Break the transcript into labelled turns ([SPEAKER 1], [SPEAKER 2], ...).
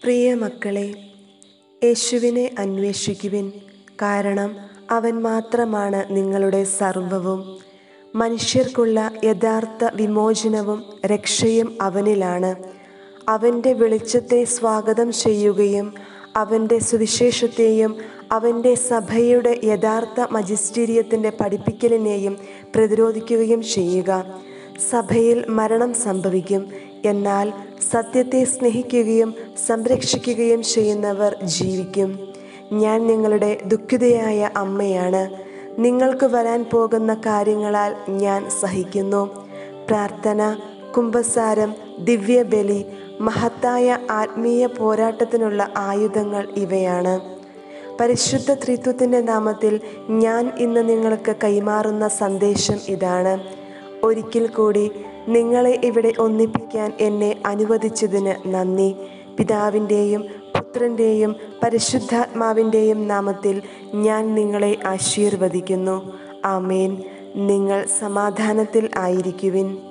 [SPEAKER 1] പ്രിയ മക്കളെ യേശുവിനെ അന്വേഷിക്കുവിൻ കാരണം അവൻ മാത്രമാണ് നിങ്ങളുടെ സർവവും മനുഷ്യർക്കുള്ള യഥാർത്ഥ വിമോചനവും രക്ഷയും അവനിലാണ് അവൻ്റെ വെളിച്ചത്തെ സ്വാഗതം ചെയ്യുകയും അവൻ്റെ സുവിശേഷത്തെയും അവൻ്റെ സഭയുടെ യഥാർത്ഥ മജിസ്റ്റീരിയത്തിൻ്റെ പഠിപ്പിക്കലിനെയും പ്രതിരോധിക്കുകയും ചെയ്യുക സഭയിൽ മരണം സംഭവിക്കും എന്നാൽ സത്യത്തെ സ്നേഹിക്കുകയും സംരക്ഷിക്കുകയും ചെയ്യുന്നവർ ജീവിക്കും ഞാൻ നിങ്ങളുടെ ദുഃഖിതയായ അമ്മയാണ് നിങ്ങൾക്ക് വരാൻ പോകുന്ന കാര്യങ്ങളാൽ ഞാൻ സഹിക്കുന്നു പ്രാർത്ഥന കുംഭസാരം ദിവ്യബലി മഹത്തായ ആത്മീയ പോരാട്ടത്തിനുള്ള ആയുധങ്ങൾ ഇവയാണ് പരിശുദ്ധ ത്രിത്വത്തിൻ്റെ നാമത്തിൽ ഞാൻ ഇന്ന് നിങ്ങൾക്ക് കൈമാറുന്ന സന്ദേശം ഇതാണ് ഒരിക്കൽ കൂടി നിങ്ങളെ ഇവിടെ ഒന്നിപ്പിക്കാൻ എന്നെ അനുവദിച്ചതിന് നന്ദി പിതാവിൻ്റെയും പുത്രൻ്റെയും പരിശുദ്ധാത്മാവിൻ്റെയും നാമത്തിൽ ഞാൻ നിങ്ങളെ ആശീർവദിക്കുന്നു ആമേൻ നിങ്ങൾ സമാധാനത്തിൽ ആയിരിക്കുവിൻ